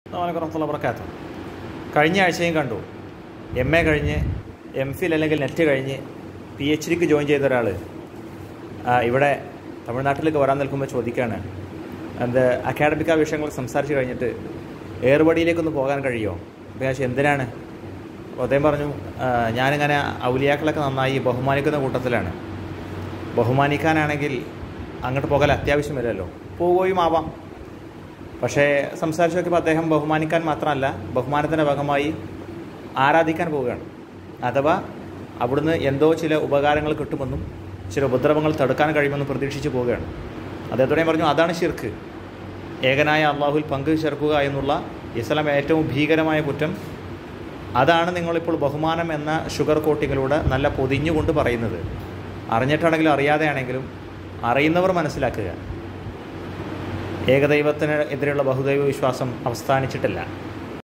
വലക്കുറത്തുള്ള വർക്കാത്ത കഴിഞ്ഞ ആഴ്ചയും കണ്ടു എം എ കഴിഞ്ഞ് എം ഫിൽ അല്ലെങ്കിൽ നെറ്റ് കഴിഞ്ഞ് പി എച്ച് ഡിക്ക് ജോയിൻ ചെയ്ത ഒരാൾ ഇവിടെ തമിഴ്നാട്ടിലേക്ക് വരാൻ നിൽക്കുമ്പോൾ ചോദിക്കുകയാണ് എന്ത് അക്കാഡമിക വിഷയങ്ങൾ സംസാരിച്ച് കഴിഞ്ഞിട്ട് ഏർപടിയിലേക്കൊന്ന് പോകാൻ കഴിയുമോ അപ്പോൾ ഞാൻ ചോദിച്ചു, എന്തിനാണ് അപ്പോൾ അദ്ദേഹം പറഞ്ഞു "ആ, ഞാനിങ്ങനെ ഔലിയാക്കളൊക്കെ നന്നായി ബഹുമാനിക്കുന്ന കൂട്ടത്തിലാണ് ബഹുമാനിക്കാനാണെങ്കിൽ അങ്ങോട്ട് പോകാൻ അത്യാവശ്യം വരില്ലല്ലോ പോവുകയും ആവാം പക്ഷേ സംസാരിച്ച് നോക്കിയപ്പോൾ അദ്ദേഹം ബഹുമാനിക്കാൻ മാത്രമല്ല ബഹുമാനത്തിൻ്റെ ഭാഗമായി ആരാധിക്കാൻ പോവുകയാണ് അഥവാ അവിടുന്ന് എന്തോ ചില ഉപകാരങ്ങൾ കിട്ടുമെന്നും ചില ഉപദ്രവങ്ങൾ തടുക്കാൻ കഴിയുമെന്നും പ്രതീക്ഷിച്ച് പോവുകയാണ് അദ്ദേഹത്തോടെ ഞാൻ പറഞ്ഞു അതാണ് ഷിർക്ക് ഏകനായ അള്ളാഹുൽ പങ്ക് ചേർക്കുക എന്നുള്ള ഇസ്ലാം ഏറ്റവും ഭീകരമായ കുറ്റം അതാണ് നിങ്ങളിപ്പോൾ ബഹുമാനം എന്ന ഷുഗർ കോട്ടിങ്ങിലൂടെ നല്ല പൊതിഞ്ഞുകൊണ്ട് പറയുന്നത് അറിഞ്ഞിട്ടാണെങ്കിലും അറിയാതെയാണെങ്കിലും അറിയുന്നവർ മനസ്സിലാക്കുക ഏകദൈവത്തിന് എതിരെയുള്ള ബഹുദൈവ വിശ്വാസം അവസാനിച്ചിട്ടില്ല